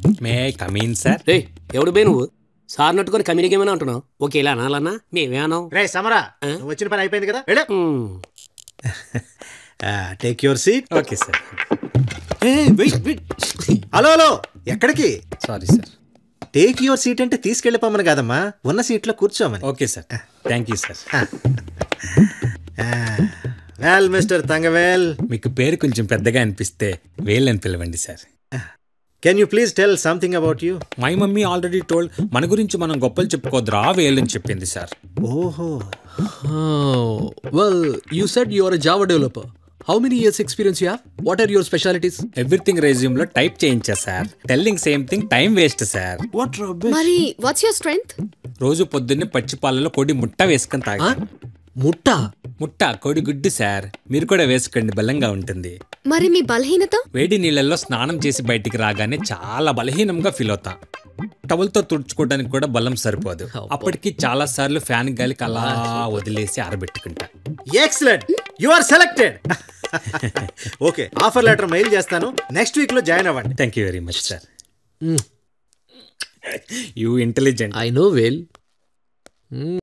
మే కమీన్ sir రే ఎవడు బే నువ్వు sir నట్టుకొని communique ఏమైనా అంటున్నావు ఓకే ఇలా అనాలన్నా మేమేనావు రే సమరా నువ్వు వచ్చిన పని అయిపోయింది కదా వెళ్ళు take your seat okay sir hello hello ఎక్కడికి sorry sir take your seat అంటే తీసుకెళ్ళిపోమని కాదమ్మా ఉన్న సీట్లో కూర్చోమని okay sir thank you sir well mister Thangavel మీకు పేరు కొంచెం పెద్దగా అనిపిస్తే వేల్ అని పిలవండి sir can you please tell something about you my mummy already told మన గురించి మనం గొప్పలు చెప్పుకోద్రా వేల్ అని చెప్పింది సార్ ఓహో Oh, well, you said you are a Java developer. How many years experience you have? What are your specialities? Everything resume లో type చేయించా sir telling same thing time waste sir What rubbish? మరి what's your strength రోజు పొద్దున్నే పచ్చి పాలలో కొడి ముట్ట వేసుకొని తాగా Mutta. ముట్ట కొడి గుడ్డు సార్ మీరు కూడా వేసుకోండి బలంగా ఉంటుంది మరి మీ బలహీనత వేడి నీళ్ళల్లో స్నానం చేసి బయటికి రాగానే చాలా బలహీనంగా ఫీల్ అవుతా టవల్తో తుడుచుకోవడానికి కూడా బలం సరిపోదు అప్పటికి చాలా సార్లు ఫ్యాన్ గాలికి అలా వదిలేసి ఆరబెట్టుకుంటా excellent you are selected okay offer letter mail చేస్తాను నెక్స్ట్ వీక్ లో జాయిన్ అవ్వండి thank you very much sir you intelligent I know well.